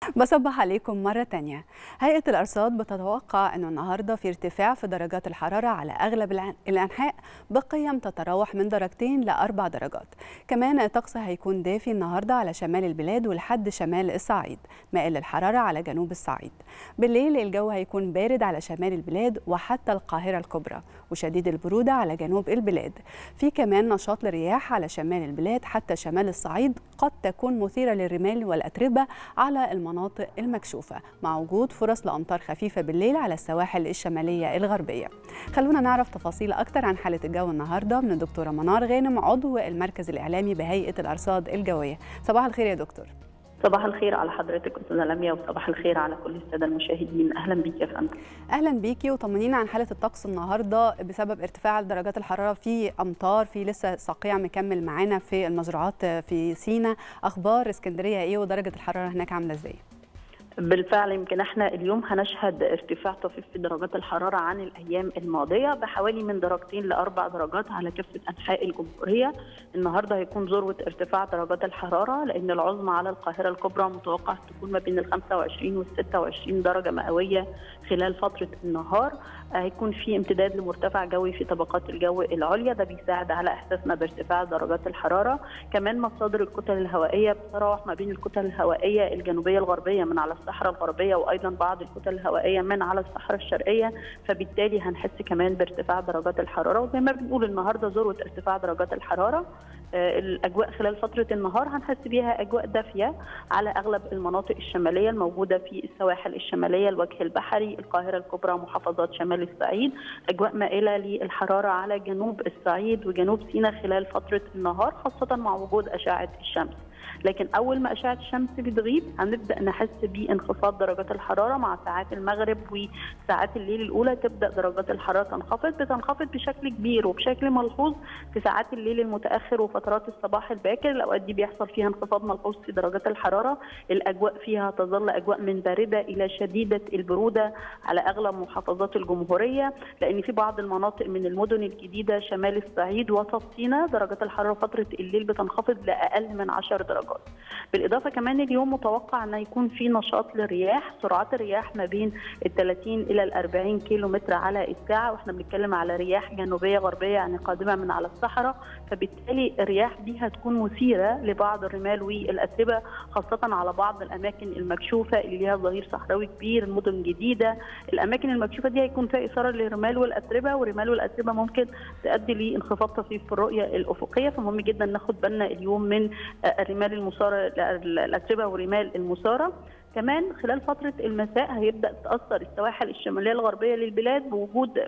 بصبح عليكم مرة تانية هيئة الأرصاد بتتوقع أنه النهاردة في ارتفاع في درجات الحرارة على أغلب الأنحاء بقيم تتراوح من درجتين لأربع درجات كمان الطقس هيكون دافي النهاردة على شمال البلاد ولحد شمال الصعيد مائل الحرارة على جنوب الصعيد بالليل الجو هيكون بارد على شمال البلاد وحتى القاهرة الكبرى وشديد البرودة على جنوب البلاد في كمان نشاط للرياح على شمال البلاد حتى شمال الصعيد قد تكون مثيرة للرمال والأتربة على المناطق المكشوفة مع وجود فرص لأمطار خفيفة بالليل على السواحل الشمالية الغربية خلونا نعرف تفاصيل أكتر عن حالة الجو النهاردة من الدكتورة منار غانم عضو المركز الإعلامي بهيئة الأرصاد الجوية صباح الخير يا دكتور صباح الخير على حضرتك استاذه لميا وصباح الخير على كل الساده المشاهدين اهلا بيك يا فندم اهلا بيكي وطمنينا عن حاله الطقس النهارده بسبب ارتفاع درجات الحراره في امطار في لسه صقيع مكمل معانا في المزروعات في سينا اخبار اسكندريه ايه ودرجه الحراره هناك عامله ازاي بالفعل يمكن احنا اليوم هنشهد ارتفاع طفيف في درجات الحراره عن الايام الماضيه بحوالي من درجتين لاربع درجات على كافه انحاء الجمهوريه النهارده هيكون ذروه ارتفاع درجات الحراره لان العظمى على القاهره الكبرى متوقع تكون ما بين ال 25 وال 26 درجه مئويه خلال فتره النهار هيكون في امتداد لمرتفع جوي في طبقات الجو العليا ده بيساعد على احساسنا بارتفاع درجات الحراره كمان مصادر الكتل الهوائيه بتتراوح ما بين الكتل الهوائيه الجنوبيه الغربيه من على الصحراء الغربيه وايضا بعض الكتل الهوائيه من على الصحراء الشرقيه فبالتالي هنحس كمان بارتفاع درجات الحراره وزي ما بنقول النهارده ذروه ارتفاع درجات الحراره الاجواء خلال فتره النهار هنحس بيها اجواء دافيه على اغلب المناطق الشماليه الموجوده في السواحل الشماليه الوجه البحري القاهره الكبرى محافظات شمال الصعيد اجواء مائله للحراره على جنوب الصعيد وجنوب سيناء خلال فتره النهار خاصه مع وجود اشعه الشمس لكن اول ما اشعه الشمس بتغيب هنبدا نحس بانخفاض درجات الحراره مع ساعات المغرب وساعات الليل الاولى تبدا درجات الحراره تنخفض بتنخفض بشكل كبير وبشكل ملحوظ في ساعات الليل المتاخر وفترات الصباح الباكر الاوقات دي بيحصل فيها انخفاض ملحوظ في درجات الحراره الاجواء فيها تظل اجواء من بارده الى شديده البروده على اغلب محافظات الجمهوريه لان في بعض المناطق من المدن الجديده شمال الصعيد وسط سيناء درجات الحراره فتره الليل بتنخفض لاقل من 10 درجات بالاضافه كمان اليوم متوقع ان يكون في نشاط للرياح سرعات الرياح ما بين ال 30 الى ال 40 كيلو متر على الساعه واحنا بنتكلم على رياح جنوبيه غربيه يعني قادمه من على الصحراء فبالتالي الرياح دي هتكون مثيره لبعض الرمال والاتربه خاصه على بعض الاماكن المكشوفه اللي ليها ظهير صحراوي كبير المدن الجديده الاماكن المكشوفه دي هيكون فيها اثاره للرمال والاتربه والرمال والاتربه ممكن تؤدي لانخفاض طفيف في الرؤيه الافقيه فمهم جدا ناخد بالنا اليوم من الرمال المثاره الاتربه ورمال المثاره كمان خلال فتره المساء هيبدا تاثر السواحل الشماليه الغربيه للبلاد بوجود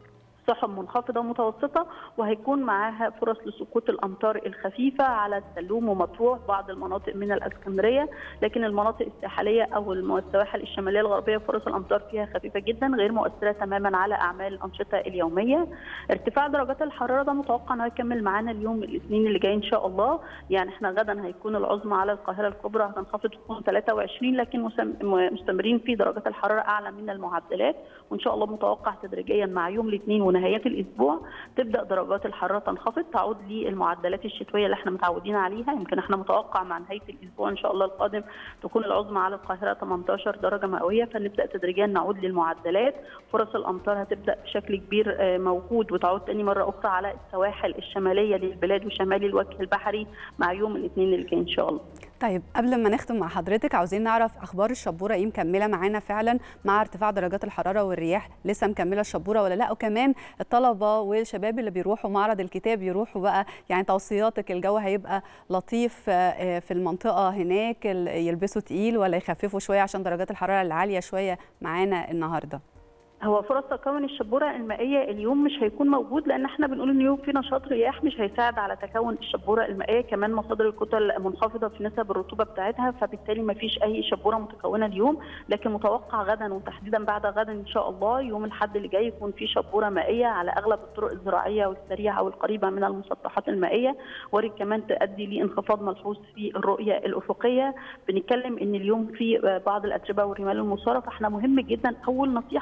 سحب منخفضه متوسطه وهيكون معاها فرص لسقوط الامطار الخفيفه على السلوم ومطروح بعض المناطق من الاسكندريه لكن المناطق الساحليه او السواحل الشماليه الغربيه فرص الامطار فيها خفيفه جدا غير مؤثره تماما على اعمال الانشطه اليوميه ارتفاع درجات الحراره ده متوقع انه يكمل معانا اليوم الاثنين اللي جاي ان شاء الله يعني احنا غدا هيكون العظمى على القاهره الكبرى هتنخفض تكون 23 لكن مستمرين في درجات الحراره اعلى من المعدلات وان شاء الله متوقع تدريجيا مع يوم الاثنين ونهايات الاسبوع تبدا درجات الحراره تنخفض تعود للمعدلات الشتويه اللي احنا متعودين عليها يمكن احنا متوقع مع نهايه الاسبوع ان شاء الله القادم تكون العظمى على القاهره 18 درجه مئويه فنبدا تدريجيا نعود للمعدلات فرص الامطار هتبدا بشكل كبير موجود وتعود تاني مره اخرى على السواحل الشماليه للبلاد وشمال الوجه البحري مع يوم الاثنين اللي جاي ان شاء الله طيب قبل ما نختم مع حضرتك عاوزين نعرف اخبار الشبوره ايه مكمله معانا فعلا مع ارتفاع درجات الحراره والرياح لسه مكمله الشبوره ولا لا وكمان الطلبه والشباب اللي بيروحوا معرض الكتاب يروحوا بقى يعني توصياتك الجو هيبقى لطيف في المنطقه هناك يلبسوا تقيل ولا يخففوا شويه عشان درجات الحراره العاليه شويه معانا النهارده هو فرص تكون الشبوره المائيه اليوم مش هيكون موجود لان احنا بنقول ان اليوم في نشاط رياح مش هيساعد على تكون الشبوره المائيه كمان مصادر الكتل منخفضه في نسب الرطوبه بتاعتها فبالتالي ما فيش اي شبوره متكونه اليوم لكن متوقع غدا وتحديدا بعد غدا ان شاء الله يوم الاحد اللي جاي يكون في شبوره مائيه على اغلب الطرق الزراعيه والسريعه والقريبه من المسطحات المائيه وارد كمان تؤدي لانخفاض ملحوظ في الرؤيه الافقيه بنتكلم ان اليوم في بعض الاتربه والرمال المثاره فاحنا مهم جدا اول نصيحه لازم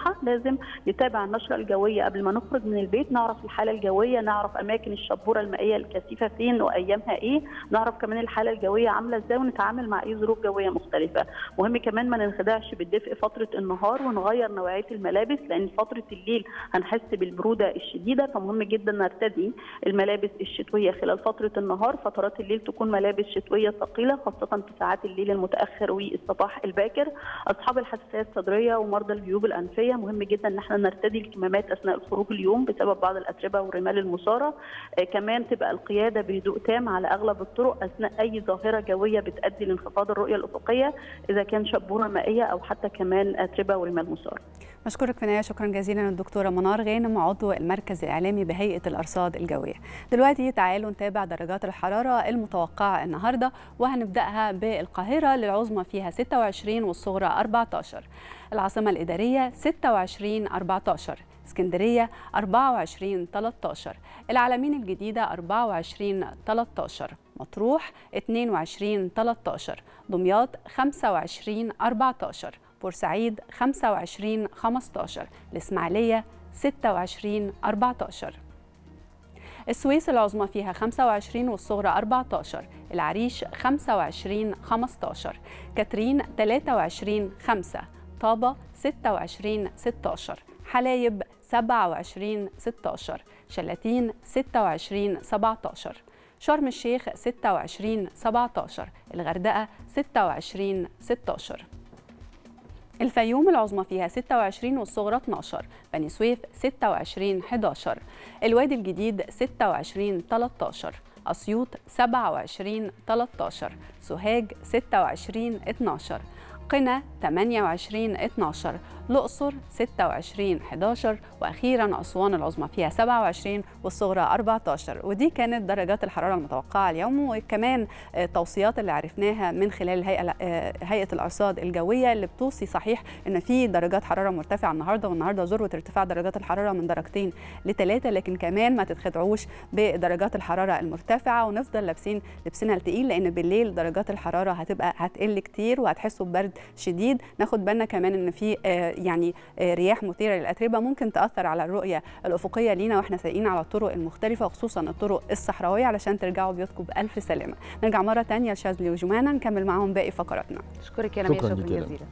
لازم نتابع النشره الجويه قبل ما نخرج من البيت نعرف الحاله الجويه نعرف اماكن الشبوره المائيه الكثيفه فين وايامها ايه نعرف كمان الحاله الجويه عامله ازاي ونتعامل مع اي ظروف جويه مختلفه مهم كمان ما ننخدعش بالدفء فتره النهار ونغير نوعيه الملابس لان فتره الليل هنحس بالبروده الشديده فمهم جدا نرتدي الملابس الشتويه خلال فتره النهار فترات الليل تكون ملابس شتويه ثقيله خاصه في ساعات الليل المتاخر والصباح الباكر اصحاب الحساسيه الصدريه ومرضى الجيوب الانفيه مهم جدا ان احنا نرتدي الكمامات اثناء الخروج اليوم بسبب بعض الاتربه والرمال المثاره آه كمان تبقى القياده بهدوء تام على اغلب الطرق اثناء اي ظاهره جويه بتؤدي لانخفاض الرؤيه الافقيه اذا كان شبوره مائيه او حتى كمان اتربه ورمال مثاره بشكرك في النهايه شكرا جزيلا للدكتوره منار غانم عضو المركز الاعلامي بهيئه الارصاد الجويه. دلوقتي تعالوا نتابع درجات الحراره المتوقعه النهارده وهنبداها بالقاهره للعظمى فيها 26 والصغرى 14. العاصمه الاداريه 26 14 اسكندريه 24 13 العلمين الجديده 24 13 مطروح 22 13 دمياط 25 14 بورسعيد 25 15 الإسماعيلية 26 14 السويس العظمى فيها 25 والصغرى 14 العريش 25 15 كاترين 23 5 طابة 26 16 حلايب 27 16 شلاتين 26 17 شرم الشيخ 26 17 الغردقة 26 16 الفيوم العظمى فيها 26 والصغرى 12 بني سويف 26 11 الوادي الجديد 26 13 أسيوط 27 13 سوهاج 26 12 قنا 28 12 الأقصر 26 11 وأخيرا أسوان العظمى فيها 27 والصغرى 14 ودي كانت درجات الحرارة المتوقعة اليوم وكمان التوصيات اللي عرفناها من خلال الهيئة هيئة الأرصاد الجوية اللي بتوصي صحيح إن في درجات حرارة مرتفعة النهاردة والنهاردة ذروة ارتفاع درجات الحرارة من درجتين لثلاثة لكن كمان ما تتخدعوش بدرجات الحرارة المرتفعة ونفضل لابسين لبسنا التقيل لأن بالليل درجات الحرارة هتبقى هتقل كتير وهتحسوا ببرد شديد ناخد بالنا كمان ان في يعني رياح مثيره للاتربه ممكن تاثر على الرؤيه الافقيه لينا واحنا سايقين على الطرق المختلفه وخصوصا الطرق الصحراويه علشان ترجعوا بيوتكم بالف سلامه نرجع مره ثانيه لشاذلي وجمانه نكمل معاهم باقي فقراتنا اشكرك يا نمير شكرا جزيلا